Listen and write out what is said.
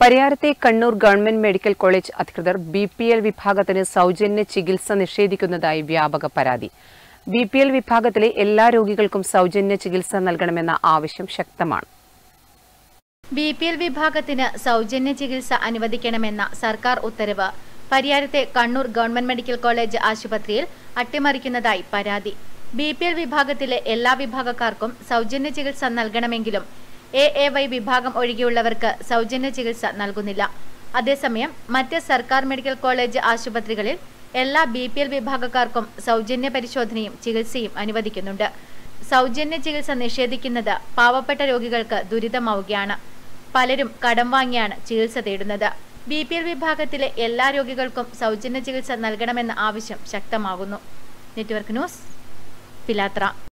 പരിയാരത്തെ Kannur government medical college അധികൃതർ B P L വിഭാഗത്തിന് സൗജന്യ ചികിത്സ നിഷേധിക്കുന്നതായി വ്യാപക പരാതി ബി പി എൽ വിഭാഗത്തിലെ എല്ലാ രോഗികൾക്കും സൗജന്യ ചികിത്സ നൽകണമെന്ന ആവശ്യം ശക്തമാണ് ബി പി എൽ വിഭാഗത്തിന് സൗജന്യ ചികിത്സ അനുവദിക്കണമെന്ന സർക്കാർ ഉത്തരവ് പരിയാരത്തെ കണ്ണൂർ ഗവൺമെന്റ് മെഡിക്കൽ കോളേജ് ആശുപത്രിയിൽ അട്ടിമറിക്കുന്നതായി പരാതി ബി പി എൽ വിഭാഗത്തിലെ എല്ലാ വിഭാഗക്കാർക്കും സൗജന്യ ചികിത്സ നൽകണമെങ്കിലും എ എ വൈ വിഭാഗം ഒഴികെയുള്ളവർക്ക് സൗജന്യ ചികിത്സ നൽകുന്നില്ല അതേസമയം മറ്റ് സർക്കാർ മെഡിക്കൽ കോളേജ് ആശുപത്രികളിൽ എല്ലാ ബി പി എൽ വിഭാഗക്കാർക്കും സൗജന്യ പരിശോധനയും ചികിത്സയും അനുവദിക്കുന്നുണ്ട് സൗജന്യ ചികിത്സ നിഷേധിക്കുന്നത് പാവപ്പെട്ട രോഗികൾക്ക് ദുരിതമാവുകയാണ് പലരും കടം വാങ്ങിയാണ് ചികിത്സ തേടുന്നത് ബി പി എൽ വിഭാഗത്തിലെ എല്ലാ രോഗികൾക്കും സൗജന്യ ചികിത്സ നൽകണമെന്ന ആവശ്യം ശക്തമാകുന്നു നെറ്റ്വർക്ക് ന്യൂസ് പിലാത്ര